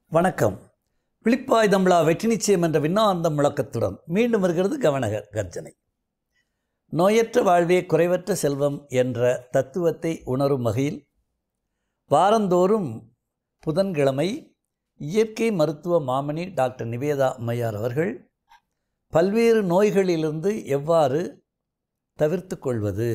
வணக்கம் விழிப்பாய் தம்பளா வெற்றி நிச்சயம் என்ற விண்ணார்ந்த முழக்கத்துடன் மீண்டும் வருகிறது கவன கர்ஜனை நோயற்ற வாழ்வே குறைவற்ற செல்வம் என்ற தத்துவத்தை உணரும் வகையில் வாரந்தோறும் புதன்கிழமை இயற்கை மருத்துவ மாமணி டாக்டர் நிவேதா அம்மையார் அவர்கள் பல்வேறு நோய்களிலிருந்து எவ்வாறு தவிர்த்து கொள்வது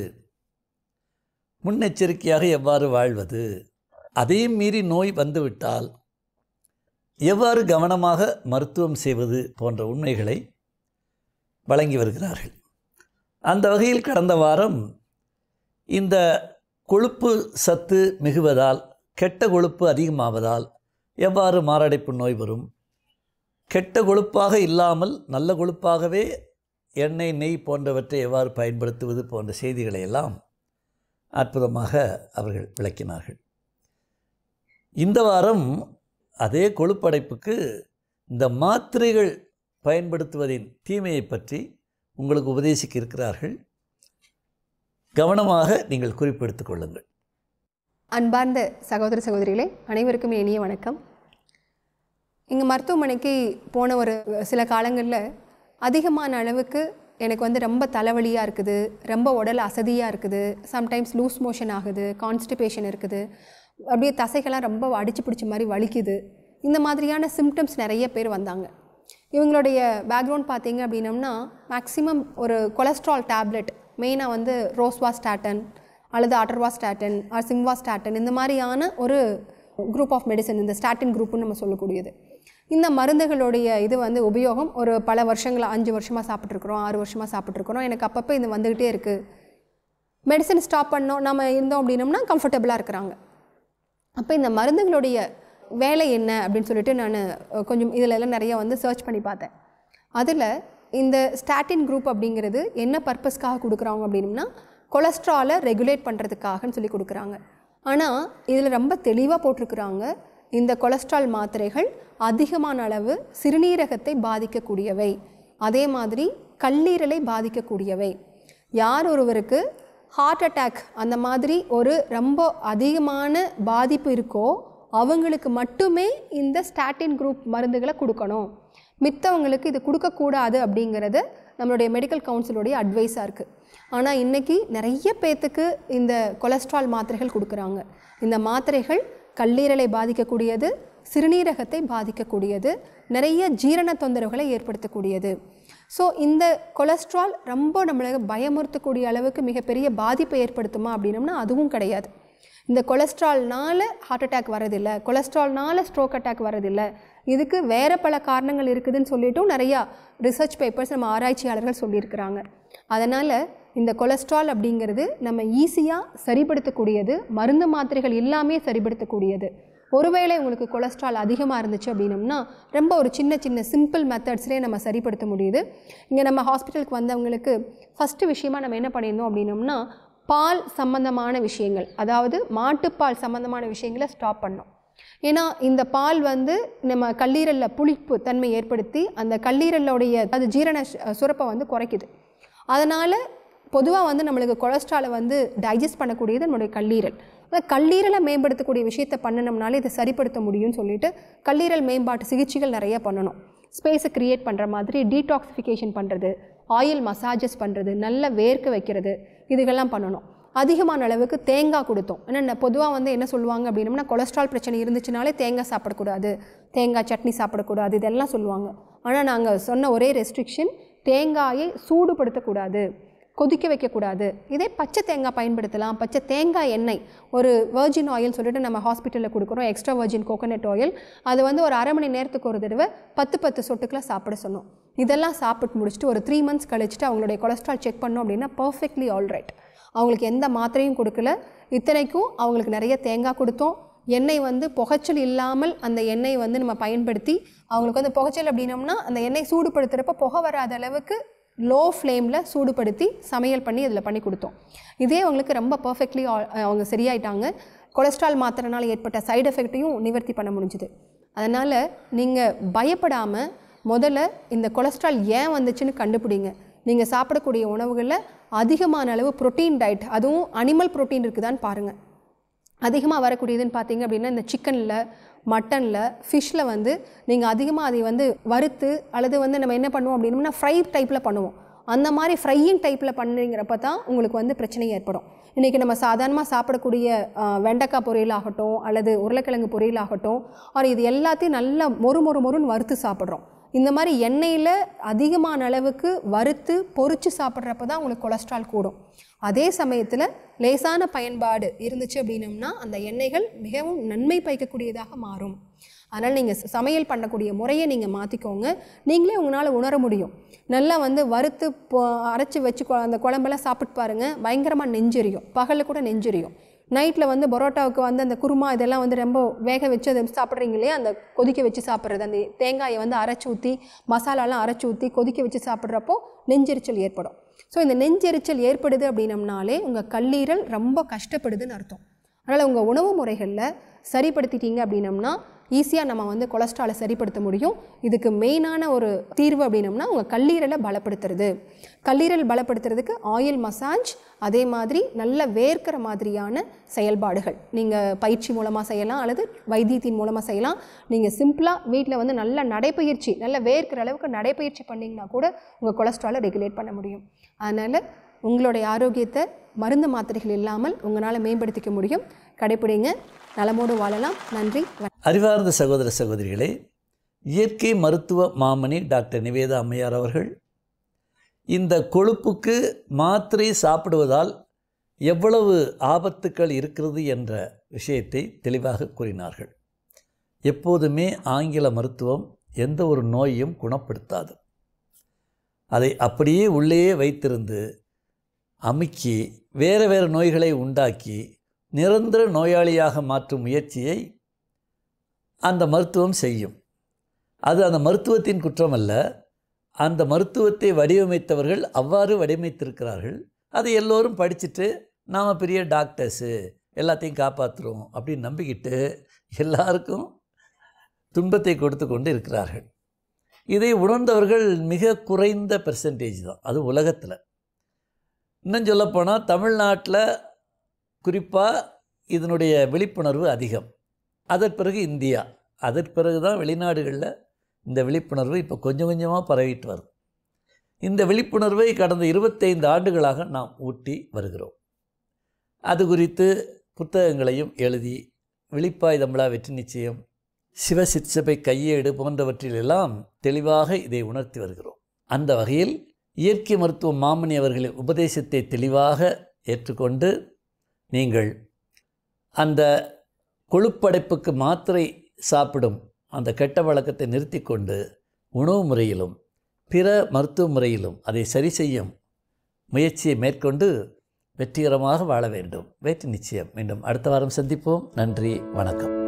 முன்னெச்சரிக்கையாக எவ்வாறு வாழ்வது அதையும் மீறி நோய் வந்துவிட்டால் எவ்வாறு கவனமாக மருத்துவம் செய்வது போன்ற உண்மைகளை வழங்கி வருகிறார்கள் அந்த வகையில் கடந்த வாரம் இந்த கொழுப்பு சத்து மிகுவதால் கெட்ட கொழுப்பு அதிகமாவதால் எவ்வாறு மாரடைப்பு நோய் வரும் கெட்ட கொழுப்பாக இல்லாமல் நல்ல கொழுப்பாகவே எண்ணெய் நெய் போன்றவற்றை எவ்வாறு பயன்படுத்துவது போன்ற செய்திகளை எல்லாம் அற்புதமாக அவர்கள் விளக்கினார்கள் இந்த வாரம் அதே கொழுப்படைப்புக்கு இந்த மாத்திரைகள் பயன்படுத்துவதின் தீமையை பற்றி உங்களுக்கு உபதேசிக்க இருக்கிறார்கள் கவனமாக நீங்கள் குறிப்பெடுத்துக் கொள்ளுங்கள் அன்பார்ந்த சகோதர சகோதரிகளே அனைவருக்கும் இனிய வணக்கம் இங்கே மருத்துவமனைக்கு போன ஒரு சில காலங்களில் அதிகமான அளவுக்கு எனக்கு வந்து ரொம்ப தலைவலியாக இருக்குது ரொம்ப உடல் அசதியாக இருக்குது சம்டைம்ஸ் லூஸ் மோஷன் ஆகுது கான்ஸ்டிபேஷன் இருக்குது அப்படியே தசைகள்லாம் ரொம்ப அடிச்சு பிடிச்ச மாதிரி வலிக்குது இந்த மாதிரியான சிம்டம்ஸ் நிறைய பேர் வந்தாங்க இவங்களுடைய பேக்ரவுண்ட் பார்த்தீங்க அப்படின்னம்னா மேக்ஸிமம் ஒரு கொலஸ்ட்ரால் டேப்லெட் மெயினாக வந்து ரோஸ்வாஸ்டாட்டன் அல்லது அட்டர்வாஸ்டாட்டன் ஆர் சிங்வாஸ்டாட்டன் இந்த மாதிரியான ஒரு குரூப் ஆஃப் மெடிசன் இந்த ஸ்டாட்டின் குரூப்னு நம்ம சொல்லக்கூடியது இந்த மருந்துகளுடைய இது வந்து உபயோகம் ஒரு பல வருஷங்களா அஞ்சு வருஷமாக சாப்பிட்ருக்குறோம் ஆறு வருஷமாக சாப்பிட்ருக்குறோம் எனக்கு அப்பப்போ இது வந்துக்கிட்டே இருக்குது மெடிசன் ஸ்டாப் பண்ணோம் நம்ம இருந்தோம் அப்படின்னம்னா கம்ஃபர்டபுளாக இருக்கிறாங்க அப்போ இந்த மருந்துகளுடைய வேலை என்ன அப்படின்னு சொல்லிட்டு நான் கொஞ்சம் இதில் எல்லாம் நிறைய வந்து சர்ச் பண்ணி பார்த்தேன் அதில் இந்த ஸ்டாட்டின் குரூப் அப்படிங்கிறது என்ன பர்பஸ்க்காக கொடுக்குறாங்க அப்படின்னா கொலஸ்ட்ராலை ரெகுலேட் பண்ணுறதுக்காகன்னு சொல்லி கொடுக்குறாங்க ஆனால் இதில் ரொம்ப தெளிவாக போட்டிருக்கிறாங்க இந்த கொலஸ்ட்ரால் மாத்திரைகள் அதிகமான அளவு சிறுநீரகத்தை பாதிக்கக்கூடியவை அதே மாதிரி கல்லீரலை பாதிக்கக்கூடியவை யார் ஒருவருக்கு ஹார்ட் அட்டாக் அந்த மாதிரி ஒரு ரொம்ப அதிகமான பாதிப்பு இருக்கோ அவங்களுக்கு மட்டுமே இந்த ஸ்டாட்டின் குரூப் மருந்துகளை கொடுக்கணும் மித்தவங்களுக்கு இது கொடுக்கக்கூடாது அப்படிங்கிறது நம்மளுடைய மெடிக்கல் கவுன்சிலுடைய அட்வைஸாக இருக்குது ஆனால் இன்றைக்கி நிறைய பேர்த்துக்கு இந்த கொலஸ்ட்ரால் மாத்திரைகள் கொடுக்குறாங்க இந்த மாத்திரைகள் கல்லீரலை பாதிக்கக்கூடியது சிறுநீரகத்தை பாதிக்கக்கூடியது நிறைய ஜீரண தொந்தரவுகளை ஏற்படுத்தக்கூடியது ஸோ இந்த கொலஸ்ட்ரால் ரொம்ப நம்மளை பயமுறுத்தக்கூடிய அளவுக்கு மிகப்பெரிய பாதிப்பை ஏற்படுத்துமா அப்படின்னம்னா அதுவும் கிடையாது இந்த கொலஸ்ட்ரால்னால ஹார்ட் அட்டாக் வரதில்லை கொலஸ்ட்ரால்னால ஸ்ட்ரோக் அட்டாக் வரதில்லை இதுக்கு வேறு பல காரணங்கள் இருக்குதுன்னு சொல்லிட்டும் நிறையா ரிசர்ச் பேப்பர்ஸ் நம்ம ஆராய்ச்சியாளர்கள் சொல்லியிருக்கிறாங்க அதனால் இந்த கொலஸ்ட்ரால் அப்படிங்கிறது நம்ம ஈஸியாக சரிப்படுத்தக்கூடியது மருந்து மாத்திரைகள் எல்லாமே சரிப்படுத்தக்கூடியது ஒருவேளை உங்களுக்கு கொலஸ்ட்ரால் அதிகமாக இருந்துச்சு அப்படின்னம்னா ரொம்ப ஒரு சின்ன சின்ன சிம்பிள் மெத்தட்ஸ்லேயே நம்ம சரிப்படுத்த முடியுது இங்கே நம்ம ஹாஸ்பிட்டலுக்கு வந்தவங்களுக்கு ஃபஸ்ட்டு விஷயமா நம்ம என்ன பண்ணியிருந்தோம் அப்படின்னம்னா பால் சம்பந்தமான விஷயங்கள் அதாவது மாட்டுப்பால் சம்பந்தமான விஷயங்களை ஸ்டாப் பண்ணோம் ஏன்னா இந்த பால் வந்து நம்ம கல்லீரலில் புளிப்பு தன்மை ஏற்படுத்தி அந்த கல்லீரலுடைய அது ஜீரண சுரப்பை வந்து குறைக்குது அதனால் பொதுவாக வந்து நம்மளுக்கு கொலஸ்ட்ராலை வந்து டைஜஸ்ட் பண்ணக்கூடியது நம்மளுடைய கல்லீரல் கல்லீரலை மேம்படுத்தக்கூடிய விஷயத்தை பண்ணினோம்னாலே இதை சரிப்படுத்த முடியும்னு சொல்லிட்டு கல்லீரல் மேம்பாட்டு சிகிச்சைகள் நிறைய பண்ணணும் ஸ்பேஸை க்ரியேட் பண்ணுற மாதிரி டீடாக்சிஃபிகேஷன் பண்ணுறது ஆயில் மசாஜஸ் பண்ணுறது நல்ல வேர்க்க வைக்கிறது இதுகெல்லாம் பண்ணணும் அதிகமான அளவுக்கு தேங்காய் கொடுத்தோம் ஏன்னா பொதுவாக வந்து என்ன சொல்லுவாங்க அப்படின்னம்னா கொலஸ்ட்ரால் பிரச்சனை இருந்துச்சுனாலே தேங்காய் சாப்பிடக்கூடாது தேங்காய் சட்னி சாப்பிடக்கூடாது இதெல்லாம் சொல்லுவாங்க ஆனால் நாங்கள் சொன்ன ஒரே ரெஸ்ட்ரிக்ஷன் தேங்காயை சூடுபடுத்தக்கூடாது கொதிக்க வைக்கக்கூடாது இதே பச்சை தேங்காய் பயன்படுத்தலாம் பச்சை தேங்காய் எண்ணெய் ஒரு வெர்ஜின் ஆயில் சொல்லிட்டு நம்ம ஹாஸ்பிட்டலில் கொடுக்குறோம் எக்ஸ்ட்ரா வெர்ஜின் கோகோனட் ஆயில் அது வந்து ஒரு அரை மணி நேரத்துக்கு ஒரு தடவை பத்து பத்து சொட்டுக்களை சாப்பிட சொன்னோம் இதெல்லாம் சாப்பிட்டு முடிச்சுட்டு ஒரு த்ரீ மந்த்ஸ் கழிச்சுட்டு அவங்களுடைய கொலஸ்ட்ரால் செக் பண்ணோம் அப்படின்னா பர்ஃபெக்ட்லி ஆல்ரைட் அவங்களுக்கு எந்த மாத்திரையும் கொடுக்கல இத்தனைக்கும் அவங்களுக்கு நிறைய தேங்காய் கொடுத்தோம் எண்ணெய் வந்து புகைச்சல் இல்லாமல் அந்த எண்ணெய் வந்து நம்ம பயன்படுத்தி அவங்களுக்கு வந்து புகைச்சல் அப்படின்னம்னா அந்த எண்ணெய் சூடுபடுத்துகிறப்ப புகை வராத அளவுக்கு லோ ஃப்ளேமில் சூடுபடுத்தி சமையல் பண்ணி அதில் பண்ணி கொடுத்தோம் இதே அவங்களுக்கு ரொம்ப பர்ஃபெக்ட்லி அவங்க சரியாயிட்டாங்க கொலஸ்ட்ரால் மாத்திரனால் ஏற்பட்ட சைடு எஃபெக்ட்டையும் நிவர்த்தி பண்ண முடிஞ்சுது அதனால் நீங்கள் பயப்படாமல் முதல்ல இந்த கொலஸ்ட்ரால் ஏன் வந்துச்சுன்னு கண்டுபிடிங்க நீங்கள் சாப்பிடக்கூடிய உணவுகளில் அதிகமான அளவு ப்ரோட்டீன் டயட் அதுவும் அனிமல் ப்ரோட்டீன் இருக்குதான்னு பாருங்கள் அதிகமாக வரக்கூடியதுன்னு பார்த்தீங்க அப்படின்னா இந்த சிக்கனில் மட்டனில் ஃபிஷ்ஷில் வந்து நீங்கள் அதிகமாக அதை வந்து வறுத்து அல்லது வந்து நம்ம என்ன பண்ணுவோம் அப்படின்னா ஃப்ரை டைப்பில் பண்ணுவோம் அந்த மாதிரி ஃப்ரையிங் டைப்பில் பண்ணுறீங்கிறப்ப தான் உங்களுக்கு வந்து பிரச்சனை ஏற்படும் இன்றைக்கி நம்ம சாதாரணமாக சாப்பிடக்கூடிய ஆஹ், வெண்டைக்காய் பொரியல் ஆகட்டும் அல்லது உருளைக்கிழங்கு பொரியல் ஆகட்டும் ஆர் இது எல்லாத்தையும் நல்லா மொறு மொறு மொறுன்னு வறுத்து சாப்பிட்றோம் இந்த மாதிரி எண்ணெயில் அதிகமான அளவுக்கு வறுத்து பொரிச்சு சாப்பிட்றப்ப தான் உங்களுக்கு கொலஸ்ட்ரால் கூடும் அதே சமயத்தில் லேசான பயன்பாடு இருந்துச்சு அப்படின்னம்னா அந்த எண்ணெய்கள் மிகவும் நன்மை பயக்கக்கூடியதாக மாறும் அதனால் நீங்கள் சமையல் பண்ணக்கூடிய முறையை நீங்கள் மாற்றிக்கோங்க நீங்களே உங்களால் உணர முடியும் நல்லா வந்து வறுத்து பொ- அரைச்சி வச்சு கொ- அந்த குழம்பெல்லாம் சாப்பிட்டு பாருங்கள் பயங்கரமாக நெஞ்செரியும் பகலில் கூட நெஞ்செரியும் நைட்டில் வந்து பரோட்டாவுக்கு வந்து அந்த குருமா இதெல்லாம் வந்து ரொம்ப வேக வச்சு அதை சாப்பிட்றீங்க இல்லையா அந்த கொதிக்க வச்சு சாப்பிட்றது அந்த தேங்காயை வந்து அரைச்சி ஊற்றி மசாலாலாம் அரைச்சி ஊற்றி கொதிக்க வச்சு சாப்பிட்றப்போ நெஞ்செரிச்சல் ஏற்படும் ஸோ இந்த நெஞ்செரிச்சல் ஏற்படுது அப்படின்னம்னாலே உங்கள் கல்லீரல் ரொம்ப கஷ்டப்படுதுன்னு அர்த்தம் அதனால் உங்கள் உணவு முறைகளில் சரிப்படுத்திட்டீங்க அப்படின்னம்னா ஈஸியாக நம்ம வந்து கொலஸ்ட்ராலை சரிப்படுத்த முடியும் இதுக்கு மெயினான ஒரு தீர்வு அப்படின்னம்னா உங்கள் கல்லீரலை பலப்படுத்துறது கல்லீரல் பலப்படுத்துறதுக்கு ஆயில் மசாஜ் அதே மாதிரி நல்ல வேர்க்கிற மாதிரியான செயல்பாடுகள் நீங்கள் பயிற்சி மூலமாக செய்யலாம் அல்லது வைத்தியத்தின் மூலமாக செய்யலாம் நீங்கள் சிம்பிளாக வீட்டில் வந்து நல்ல நடைப்பயிற்சி நல்ல வேர்க்கிற அளவுக்கு நடைப்பயிற்சி பண்ணிங்கன்னா கூட உங்கள் கொலஸ்ட்ராலை ரெகுலேட் பண்ண முடியும் அதனால் உங்களுடைய ஆரோக்கியத்தை மருந்து மாத்திரைகள் இல்லாமல் உங்களால் மேம்படுத்திக்க முடியும் கடைப்பிடிங்க நலமோடு வாழலாம் நன்றி வணக்கம். அறிவார்ந்த சகோதர சகோதரிகளே இயற்கை மருத்துவ மாமணி டாக்டர் நிவேதா அம்மையார் அவர்கள் இந்த கொழுப்புக்கு மாத்திரை சாப்பிடுவதால் எவ்வளவு ஆபத்துக்கள் இருக்கிறது என்ற விஷயத்தை தெளிவாக கூறினார்கள் எப்போதுமே ஆங்கில மருத்துவம் எந்த ஒரு நோயையும் குணப்படுத்தாது அதை அப்படியே உள்ளேயே வைத்திருந்து அமுக்கி வேறு வேறு நோய்களை உண்டாக்கி நிரந்தர நோயாளியாக மாற்றும் முயற்சியை அந்த மருத்துவம் செய்யும் அது அந்த மருத்துவத்தின் குற்றம் அல்ல அந்த மருத்துவத்தை வடிவமைத்தவர்கள் அவ்வாறு வடிவமைத்திருக்கிறார்கள் அதை எல்லோரும் படிச்சுட்டு நாம் பெரிய டாக்டர்ஸு எல்லாத்தையும் காப்பாற்றுறோம் அப்படின்னு நம்பிக்கிட்டு எல்லாருக்கும் துன்பத்தை கொடுத்து கொண்டு இருக்கிறார்கள் இதை உணர்ந்தவர்கள் மிக குறைந்த பெர்சன்டேஜ் தான் அது உலகத்தில் இன்னும் சொல்லப்போனால் தமிழ்நாட்டில் குறிப்பாக இதனுடைய விழிப்புணர்வு அதிகம் அதற்கு பிறகு இந்தியா அதற்கு பிறகு தான் வெளிநாடுகளில் இந்த விழிப்புணர்வு இப்போ கொஞ்சம் கொஞ்சமாக பரவிட்டு வருது இந்த விழிப்புணர்வை கடந்த இருபத்தைந்து ஆண்டுகளாக நாம் ஊட்டி வருகிறோம் அது குறித்து புத்தகங்களையும் எழுதி விழிப்பாய் தமிழா வெற்றி நிச்சயம் சிவசிற்சபை கையேடு போன்றவற்றிலெல்லாம் தெளிவாக இதை உணர்த்தி வருகிறோம் அந்த வகையில் இயற்கை மருத்துவ மாமணி அவர்களின் உபதேசத்தை தெளிவாக ஏற்றுக்கொண்டு நீங்கள் அந்த கொழுப்படைப்புக்கு மாத்திரை சாப்பிடும் அந்த கெட்ட வழக்கத்தை நிறுத்தி கொண்டு உணவு முறையிலும் பிற மருத்துவ முறையிலும் அதை சரி செய்யும் முயற்சியை மேற்கொண்டு வெற்றிகரமாக வாழ வேண்டும் வெற்றி நிச்சயம் மீண்டும் அடுத்த வாரம் சந்திப்போம் நன்றி வணக்கம்